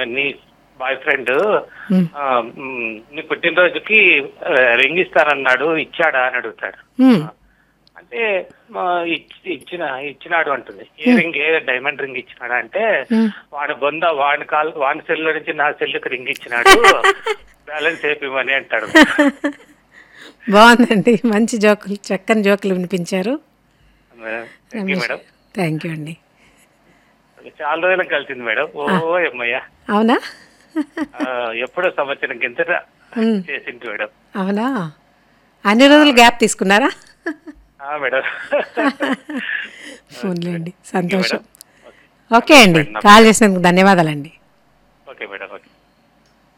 నీ boy friend ఉమ్, నీ పుట్టినరోజుకి ఆ, రింగ్ ఇస్తానన్నాడు ఇచ్చాడా అని అడుగుతాడు ఉమ్, అంటే ఆ, ఇచ్- ఇచ్చిన ఇచ్చినాడు అంటుంది a ring a diamond ring ఇచ్చినాడా అంటే ఉమ్. వాడి బొంద వాడి కాల్ వాడి సెల్ నుంచి నా సెల్లుకి రింగ్ ఇచ్చినాడు బ్యాలెన్స్ వేపిమని అంటాడు బాగుందండి మంచి జోకులు చక్కని జోకులు వినిపించారు thank you madam thank you అండి చాలా రోజులకు కలిసింది మేడం ఓ అమ్మయ్య అవునా ఆ, ఎప్పుడో సంవత్సరం కిందట ఉమ్, చేసింది మేడం అవునా అన్ని రోజులు గ్యాప్ తీసుకున్నారా ఆ, మేడం ఫోన్లేండి సంతోషం ఓకే అండి కాల్ చేసినందుకు ధన్యవాదాలండి